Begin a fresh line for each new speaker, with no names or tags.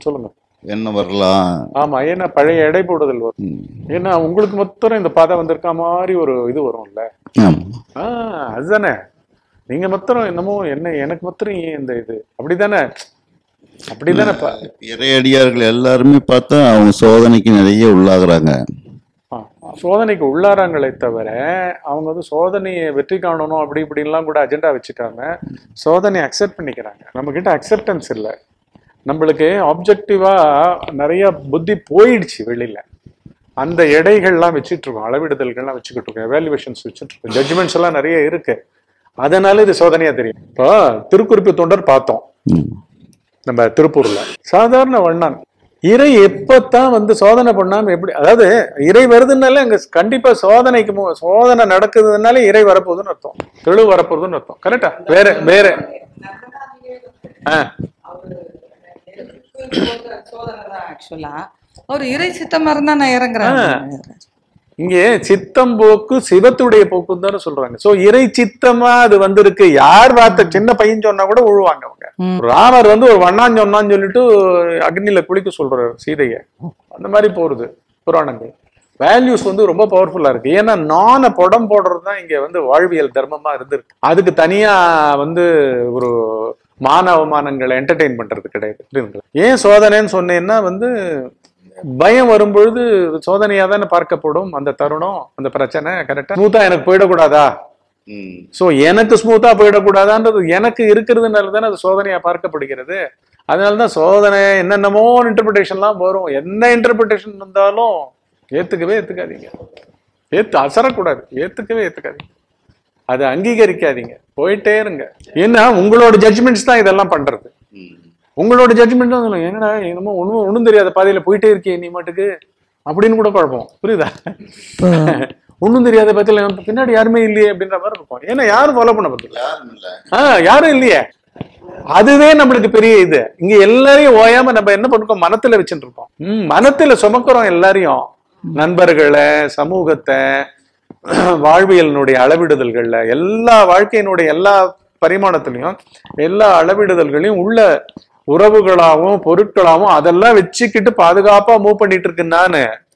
சொல்லுங்க
என்ன வரலாம்
ஆமா ஏன்னா பழைய எடை போடுதல் வரும்
ம்.
ஏன்னா உங்களுக்கு மொத்தம் இந்த பாதை வந்திருக்க மாதிரி ஒரு இது வரும்ல
ஆமா
ஆ அதுதானே நீங்க மொத்தம் என்னமோ என்ன எனக்கு மொத்தம் ஏன் இந்த இது அப்படிதானே அப்படிதானே பா-
இறையடியார்கள் எல்லாருமே பார்த்தா அவங்க சோதனைக்கு நிறைய உள்ளாகுறாங்க
ஆ, சோதனைக்கு உள்ளாராங்களே தவிர அவங்க வந்து சோதனையை வெற்றி காணணும் அப்படி இப்படின்லாம் கூட அஜெண்டா வச்சுக்காம சோதனையை அக்செப்ட் பண்ணிக்கிறாங்க நம்ம கிட்ட அக்செப்டன்ஸ் இல்லை நம்மளுக்கு ஆப்ஜெக்டிவா நிறைய புத்தி போயிடுச்சு வெளியில அந்த எடைகள்லாம் வச்சுட்டு இருக்கோம் அளவிடுதல்கள்லாம் வச்சுக்கிட்டு இருக்கோம் எவாலுவேஷன்ஸ் வச்சுட்டு இருக்கோம் ஜட்ஜ்மெண்ட்ஸ் எல்லாம் நிறைய இருக்கு அதனால இது சோதனையா தெரியும் இப்போ திருக்குறிப்பு தொண்டர் பார்த்தோம்
ம்.
நம்ம திருப்பூர்ல சாதாரண வண்ணான் இறை எப்பத்தான் வந்து சோதனை பண்ணாம எப்படி அதாவது இறை வருதுனால அங்க கண்டிப்பா சோதனைக்கு மு- சோதனை நடக்குதுனால இறை வரப்போகுதுன்னு அர்த்தம் தெளிவு வரப்போகுதுன்னு அர்த்தம் கரெக்டா வேற வேற ஆ
ஆக்சுவலா அவர் இறை சித்தமா இருந்தா நான் இறங்குறேன்
இங்கே சித்தம் போக்கு சிவத்துடைய போக்குன்னு தானே சொல்றாங்க சோ இறை சித்தமா அது வந்திருக்கு யார் வார்த்தை சின்ன பையன் சொன்னா கூட உழுவாங்க அவங்க
ம்.
ராமர் வந்து ஒரு வண்ணான் சொன்னான்னு சொல்லிட்டு அக்னியில குளிக்க சொல்றாரு சீதைய அந்த மாதிரி போறது புராணங்கள் வேல்யூஸ் வந்து ரொம்ப பவர்ஃபுல்லா இருக்கு ஏன்னா நான படம் போடுறது தான் இங்க வந்து வாழ்வியல் தர்மமா இருந்திருக்கு அதுக்கு தனியா வந்து ஒரு மான அவமானங்களை என்டர்டெயின் பண்றது கிடையாது புரியுதுங்களா? ஏன் சோதனைன்னு சொன்னேன்னா வந்து பயம் வரும்பொழுது சோதனையா தானே பார்க்கப்படும் அந்த தருணம் அந்த பிரச்சனை கரெக்டா ஸ்மூத்தா எனக்கு போயிடக்கூடாதா
ம்.
சோ எனக்கு ஸ்மூத்தா போயிடக்கூடாதான்றது எனக்கு இருக்கிறதுனால தானே அது சோதனையா பார்க்கப்படுகிறது அதனாலதான் சோதனை என்னென்னமோ இன்டர்பிரிட்டேஷன்லாம் வரும் என்ன இன்டர்பிரிட்டேஷன் இருந்தாலும் ஏத்துக்கவே ஏத்துக்காதீங்க ஏத்து அசரக்கூடாது ஏத்துக்கவே ஏத்துக்காதீங்க அதை அங்கீகரிக்காதீங்க போயிட்டே இருங்க ஏன்னா உங்களோட ஜட்ஜ்மெண்ட்ஸ் தான் இதெல்லாம் பண்றது
ம்.
உங்களோட ஜட்ஜ்மெண்ட் தான் சொல்லுங்க என்னடா என்னமோ ஒண்ணும் ஒண்ணும் தெரியாத பாதையில போயிட்டே இருக்கே நீ மாட்டுக்கு அப்படின்னு கூட குழப்பம் புரியுதா ஒண்ணும் தெரியாத பத்தில பின்னாடி யாருமே இல்லையே அப்படின்ற மாதிரி இருக்கும் ஏன்னா யாரும் ஃபாலோ பண்ண பத்தில
யாரும் இல்ல
ஆஹ் யாரும் இல்லையே அதுவே நம்மளுக்கு பெரிய இது இங்க எல்லாரையும் ஓயாம நம்ம என்ன பண்ணிருக்கோம் மனத்துல வச்சுட்டு இருக்கோம் ம், மனத்துல சுமக்கிறோம் எல்லாரையும் நண்பர்களை சமூகத்தை வாழ்வியலினுடைய அளவிடுதல்கள்ல எல்லா வாழ்க்கையினுடைய எல்லா பரிமாணத்திலையும் எல்லா அளவிடுதல்களையும் உள்ள உறவுகளாகவும் பொருட்களாகவும் அதெல்லாம் வச்சுக்கிட்டு பாதுகாப்பா மூவ் பண்ணிட்டு இருக்கேன் நானு